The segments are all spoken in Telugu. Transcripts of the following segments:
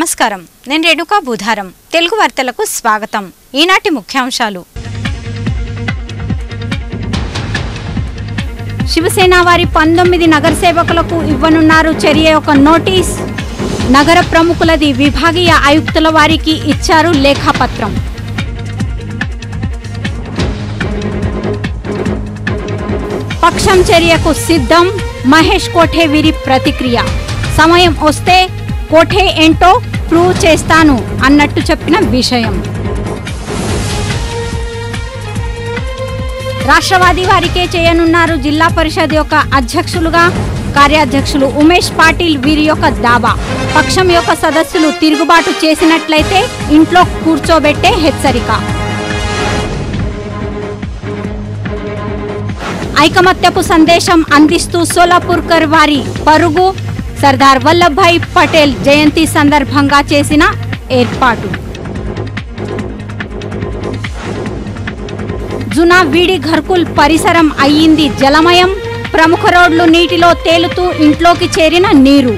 నమస్కారం నేను రేణుకా బుధారం తెలుగు వార్తలకు స్వాగతం ఈనాటి ముఖ్యాంశాలు శివసేన వారి పంతొమ్మిది నగర సేవకులకు ఇవ్వనున్నారు చర్య ఒక నోటీస్ నగర ప్రముఖులది విభాగీయ ఆయుక్తుల వారికి ఇచ్చారు లేఖాపత్రం పక్షం చర్యకు సిద్ధం మహేష్ కోఠే వీరి ప్రతిక్రియ సమయం వస్తే కోఠే ఏంటో ప్రూవ్ చేస్తాను అన్నట్టు చెప్పిన విషయం రాష్ట్రవాది వారికే చేయనున్నారు జిల్లా పరిషత్ యొక్క అధ్యక్షులుగా కార్యాధ్యక్షులు ఉమేష్ పాటిల్ వీరి యొక్క దావా పక్షం యొక్క సదస్సులు తిరుగుబాటు చేసినట్లయితే ఇంట్లో కూర్చోబెట్టే హెచ్చరిక ఐకమత్యపు సందేశం అందిస్తూ సోలాపూర్కర్ వారి పరుగు సర్దార్ వల్లభాయ్ పటేల్ జయంతి సందర్భంగా చేసిన ఏర్పాటు జునా వీడి ఘర్కుల్ పరిసరం అయ్యింది జలమయం ప్రముఖ రోడ్లు నీటిలో తేలుతూ ఇంట్లోకి చేరిన నీరు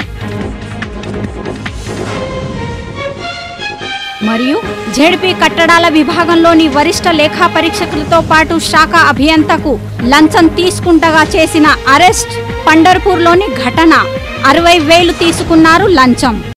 మరియు జెడ్పీ కట్టడాల విభాగంలోని వరిష్ఠ లేఖా పరీక్షకులతో పాటు శాఖ అభియంతకు లంచం తీసుకుంటగా చేసిన అరెస్ట్ పండర్పూర్లోని ఘటన అరవై వేలు తీసుకున్నారు లంచం